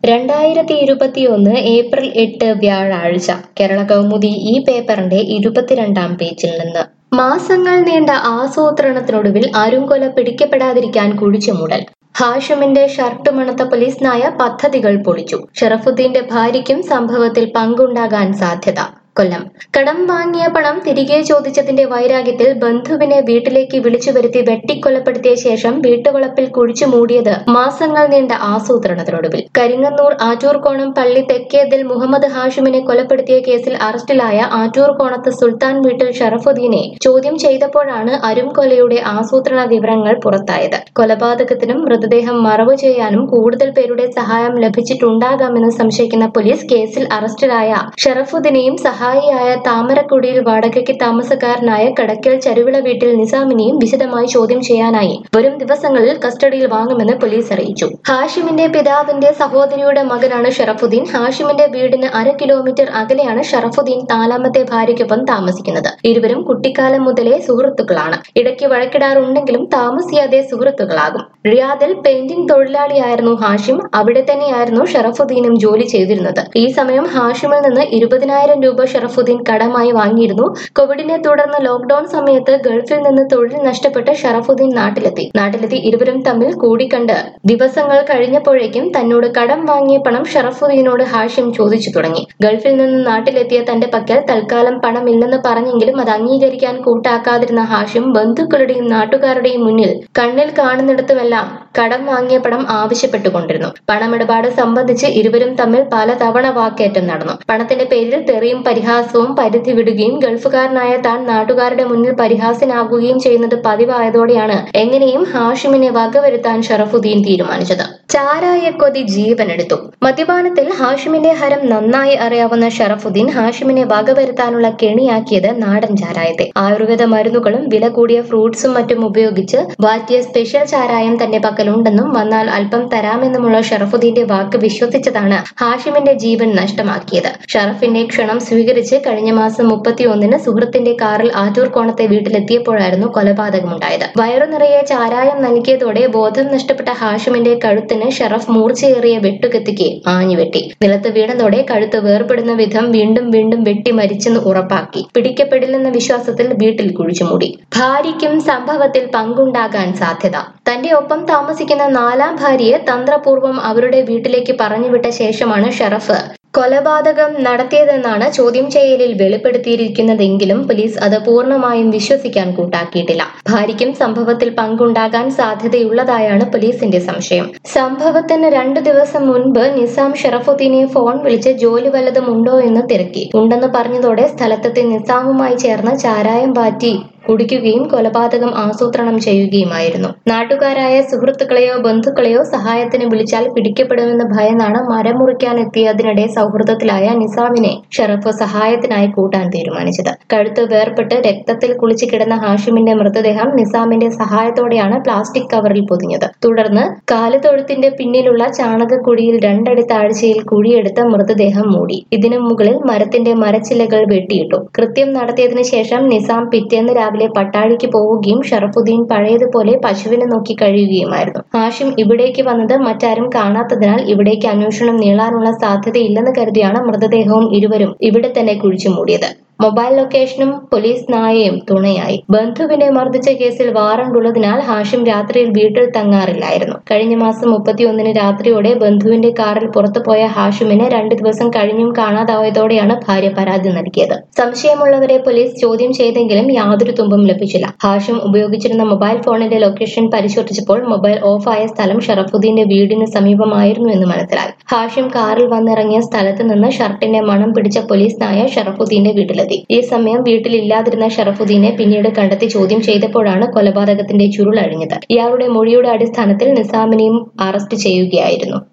രണ്ടായിരത്തി ഇരുപത്തിയൊന്ന് ഏപ്രിൽ എട്ട് വ്യാഴാഴ്ച കേരള കൗമുദി ഈ പേപ്പറിന്റെ ഇരുപത്തിരണ്ടാം പേജിൽ നിന്ന് മാസങ്ങൾ നീണ്ട ആസൂത്രണത്തിനൊടുവിൽ അരുംകൊല പിടിക്കപ്പെടാതിരിക്കാൻ കുഴിച്ചുമൂടൽ ഹാഷിമിന്റെ ഷർട്ട് മണത്ത പോലീസ് നായ പദ്ധതികൾ പൊളിച്ചു ഷറഫുദ്ദീന്റെ ഭാര്യയ്ക്കും സംഭവത്തിൽ പങ്കുണ്ടാകാൻ സാധ്യത കൊല്ലം കടം വാങ്ങിയ പണം തിരികെ ചോദിച്ചതിന്റെ വൈരാഗ്യത്തിൽ ബന്ധുവിനെ വീട്ടിലേക്ക് വിളിച്ചു വരുത്തി വെട്ടിക്കൊലപ്പെടുത്തിയ ശേഷം വീട്ടുവളപ്പിൽ കുഴിച്ചു മൂടിയത് മാസങ്ങൾ നീണ്ട ആസൂത്രണത്തിനൊടുവിൽ കരിങ്ങന്നൂർ ആറ്റൂർകോണം പള്ളി തെക്കേതിൽ മുഹമ്മദ് ഹാഷിമിനെ കൊലപ്പെടുത്തിയ കേസിൽ അറസ്റ്റിലായ ആറ്റൂർകോണത്ത് സുൽത്താൻ വീട്ടിൽ ഷറഫുദ്ദീനെ ചോദ്യം ചെയ്തപ്പോഴാണ് അരും കൊലയുടെ ആസൂത്രണ വിവരങ്ങൾ പുറത്തായത് കൊലപാതകത്തിനും മൃതദേഹം മറവ് ചെയ്യാനും കൂടുതൽ പേരുടെ സഹായം ലഭിച്ചിട്ടുണ്ടാകാമെന്ന് സംശയിക്കുന്ന പോലീസ് കേസിൽ അറസ്റ്റിലായ ഷറഫുദ്ദീനെയും സഹായിയായ താമരക്കുടിയിൽ വാടകയ്ക്ക് താമസക്കാരനായ കടക്കൽ ചരുവിള വീട്ടിൽ നിസാമിനെയും വിശദമായി ചോദ്യം ചെയ്യാനായി വരും ദിവസങ്ങളിൽ കസ്റ്റഡിയിൽ വാങ്ങുമെന്ന് പോലീസ് അറിയിച്ചു ഹാഷിമിന്റെ പിതാവിന്റെ സഹോദരിയുടെ മകനാണ് ഷറഫുദ്ദീൻ ഹാഷിമിന്റെ വീടിന് അര കിലോമീറ്റർ അകലെയാണ് ഷറഫുദ്ദീൻ നാലാമത്തെ ഭാര്യയ്ക്കൊപ്പം താമസിക്കുന്നത് ഇരുവരും കുട്ടിക്കാലം മുതലേ സുഹൃത്തുക്കളാണ് ഇടയ്ക്ക് വഴക്കിടാറുണ്ടെങ്കിലും താമസിയാതെ സുഹൃത്തുക്കളാകും റിയാദിൽ പെയിന്റിംഗ് തൊഴിലാളിയായിരുന്നു ഹാഷിം അവിടെ തന്നെയായിരുന്നു ഷറഫുദ്ദീനും ജോലി ചെയ്തിരുന്നത് ഈ സമയം ഹാഷിമിൽ നിന്ന് ഇരുപതിനായിരം രൂപ ഷറഫുദ്ദീൻ കടമായി വാങ്ങിയിരുന്നു കോവിഡിനെ തുടർന്ന് ലോക്ഡൌൺ സമയത്ത് ഗൾഫിൽ നിന്ന് തൊഴിൽ നഷ്ടപ്പെട്ട് ഷറഫുദ്ദീൻ നാട്ടിലെത്തി നാട്ടിലെത്തി ഇരുവരും തമ്മിൽ കൂടിക്കണ്ട് ദിവസങ്ങൾ കഴിഞ്ഞപ്പോഴേക്കും തന്നോട് കടം വാങ്ങിയ പണം ഷറഫുദ്ദീനോട് ഹാഷിം ചോദിച്ചു തുടങ്ങി ഗൾഫിൽ നിന്ന് നാട്ടിലെത്തിയ തന്റെ പക്കൽ തൽക്കാലം പണമില്ലെന്ന് പറഞ്ഞെങ്കിലും അത് അംഗീകരിക്കാൻ കൂട്ടാക്കാതിരുന്ന ഹാഷിം ബന്ധുക്കളുടെയും നാട്ടുകാരുടെയും മുന്നിൽ കണ്ണിൽ കാണുന്നിടത്തുമെല്ലാം കടം വാങ്ങിയ പണം ആവശ്യപ്പെട്ടുകൊണ്ടിരുന്നു പണമിടപാട് സംബന്ധിച്ച് ഇരുവരും തമ്മിൽ പലതവണ വാക്കേറ്റം നടന്നു പണത്തിന്റെ പേരിൽ തെറിയും പരിഹാസവും പരിധി വിടുകയും ഗൾഫുകാരനായ താൻ നാട്ടുകാരുടെ മുന്നിൽ പരിഹാസനാകുകയും ചെയ്യുന്നത് പതിവായതോടെയാണ് എങ്ങനെയും ഹാഷിമിനെ വകവരുത്താൻ ഷറഫുദ്ദീൻ തീരുമാനിച്ചത് ചാരായ കൊതി ജീവനെടുത്തു മദ്യപാനത്തിൽ ഹാഷിമിന്റെ ഹരം നന്നായി അറിയാവുന്ന ഷറഫുദ്ദീൻ ഹാഷിമിനെ വകവരുത്താനുള്ള കെണിയാക്കിയത് നാടൻ ചാരായത്തെ ആയുർവേദ മരുന്നുകളും വില കൂടിയ ഫ്രൂട്ട്സും മറ്റും ഉപയോഗിച്ച് വാറ്റിയ സ്പെഷ്യൽ ചാരായം തന്റെ പക്കലുണ്ടെന്നും വന്നാൽ അല്പം തരാമെന്നുമുള്ള ഷറഫുദ്ദീന്റെ വാക്ക് വിശ്വസിച്ചതാണ് ഹാഷിമിന്റെ ജീവൻ നഷ്ടമാക്കിയത് ഷറഫിന്റെ ക്ഷണം സ്വീകരിച്ച് കഴിഞ്ഞ മാസം മുപ്പത്തിയൊന്നിന് സുഹൃത്തിന്റെ കാറിൽ ആറ്റൂർ കോണത്തെ വീട്ടിലെത്തിയപ്പോഴായിരുന്നു കൊലപാതകമുണ്ടായത് വയറു നിറയെ ചാരായം നൽകിയതോടെ ബോധം നഷ്ടപ്പെട്ട ഹാഷിമിന്റെ കഴുത്തിന് ഷറഫ് മൂർച്ചയേറിയ വെട്ടുകത്തിക്ക് ആഞ്ഞുവെട്ടി നിലത്ത് വീണതോടെ കഴുത്ത് വേർപെടുന്ന വിധം വീണ്ടും വീണ്ടും വെട്ടി മരിച്ചെന്ന് ഉറപ്പാക്കി പിടിക്കപ്പെടില്ലെന്ന വിശ്വാസത്തിൽ വീട്ടിൽ കുഴിച്ചുമൂടി ഭാര്യയ്ക്കും സംഭവത്തിൽ പങ്കുണ്ടാകാൻ സാധ്യത തന്റെ ഒപ്പം താമസിക്കുന്ന നാലാം ഭാര്യയെ തന്ത്രപൂർവ്വം അവരുടെ വീട്ടിലേക്ക് പറഞ്ഞുവിട്ട ശേഷമാണ് ഷറഫ് കൊലപാതകം നടത്തിയതെന്നാണ് ചോദ്യം ചെയ്യലിൽ വെളിപ്പെടുത്തിയിരിക്കുന്നതെങ്കിലും പോലീസ് അത് പൂർണ്ണമായും വിശ്വസിക്കാൻ കൂട്ടാക്കിയിട്ടില്ല ഭാര്യയ്ക്കും സംഭവത്തിൽ പങ്കുണ്ടാകാൻ സാധ്യതയുള്ളതായാണ് പോലീസിന്റെ സംശയം സംഭവത്തിന് രണ്ടു ദിവസം മുൻപ് നിസാം ഷറഫുദ്ദീനെ ഫോൺ വിളിച്ച് ജോലി വല്ലതും ഉണ്ടോ എന്ന് തിരക്കി ഉണ്ടെന്ന് പറഞ്ഞതോടെ സ്ഥലത്തെത്തി നിസാമുമായി ചേർന്ന് ചാരായം പാറ്റി കുടിക്കുകയും കൊലപാതകം ആസൂത്രണം ചെയ്യുകയുമായിരുന്നു നാട്ടുകാരായ സുഹൃത്തുക്കളെയോ ബന്ധുക്കളെയോ സഹായത്തിന് വിളിച്ചാൽ പിടിക്കപ്പെടുമെന്ന് ഭയന്നാണ് മരം മുറിക്കാൻ എത്തിയതിനിടെ സൗഹൃദത്തിലായ നിസാമിനെ ഷറഫ് സഹായത്തിനായി കൂട്ടാൻ തീരുമാനിച്ചത് കഴുത്ത് വേർപെട്ട് രക്തത്തിൽ കുളിച്ചു കിടന്ന ഹാഷിമിന്റെ മൃതദേഹം നിസാമിന്റെ സഹായത്തോടെയാണ് പ്ലാസ്റ്റിക് കവറിൽ പൊതിഞ്ഞത് തുടർന്ന് കാലുതൊഴുത്തിന്റെ പിന്നിലുള്ള ചാണകക്കുഴിയിൽ രണ്ടടി താഴ്ചയിൽ കുഴിയെടുത്ത മൃതദേഹം മൂടി ഇതിനു മുകളിൽ മരത്തിന്റെ മരച്ചില്ലകൾ വെട്ടിയിട്ടു കൃത്യം നടത്തിയതിനു ശേഷം നിസാം പിറ്റേന്ന് രാവിലെ പട്ടാഴിക്ക് പോവുകയും ഷറഫുദ്ദീൻ പഴയതുപോലെ പശുവിനെ നോക്കി കഴിയുകയുമായിരുന്നു ഹാഷിം ഇവിടേക്ക് വന്നത് മറ്റാരും കാണാത്തതിനാൽ ഇവിടേക്ക് അന്വേഷണം നീളാനുള്ള സാധ്യതയില്ലെന്ന് കരുതിയാണ് മൃതദേഹവും ഇരുവരും ഇവിടെ തന്നെ കുഴിച്ചു മൂടിയത് മൊബൈൽ ലൊക്കേഷനും പോലീസ് നായയും തുണയായി ബന്ധുവിനെ മർദ്ദിച്ച കേസിൽ വാറണ്ട് ഉള്ളതിനാൽ ഹാഷിം രാത്രിയിൽ വീട്ടിൽ തങ്ങാറില്ലായിരുന്നു കഴിഞ്ഞ മാസം മുപ്പത്തിയൊന്നിന് രാത്രിയോടെ ബന്ധുവിന്റെ കാറിൽ പുറത്തുപോയ ഹാഷിമിനെ രണ്ടു ദിവസം കഴിഞ്ഞും കാണാതായതോടെയാണ് ഭാര്യ പരാതി നൽകിയത് സംശയമുള്ളവരെ പോലീസ് ചോദ്യം ചെയ്തെങ്കിലും യാതൊരു തുമ്പും ലഭിച്ചില്ല ഹാഷിം ഉപയോഗിച്ചിരുന്ന മൊബൈൽ ഫോണിന്റെ ലൊക്കേഷൻ പരിശോധിച്ചപ്പോൾ മൊബൈൽ ഓഫായ സ്ഥലം ഷറഫുദ്ദീന്റെ വീടിന് സമീപമായിരുന്നു എന്ന് മനസ്സിലായി ഹാഷിം കാറിൽ വന്നിറങ്ങിയ സ്ഥലത്ത് നിന്ന് ഷർട്ടിന്റെ മണം പിടിച്ച പോലീസ് നായ ഷറഫുദ്ദീന്റെ വീട്ടിലെത്തി ഈ സമയം വീട്ടിലില്ലാതിരുന്ന ഷറഫുദ്ദീനെ പിന്നീട് കണ്ടെത്തി ചോദ്യം ചെയ്തപ്പോഴാണ് കൊലപാതകത്തിന്റെ ചുരുളഴിഞ്ഞത് ഇയാളുടെ മൊഴിയുടെ അടിസ്ഥാനത്തിൽ നിസാമിനെയും അറസ്റ്റ് ചെയ്യുകയായിരുന്നു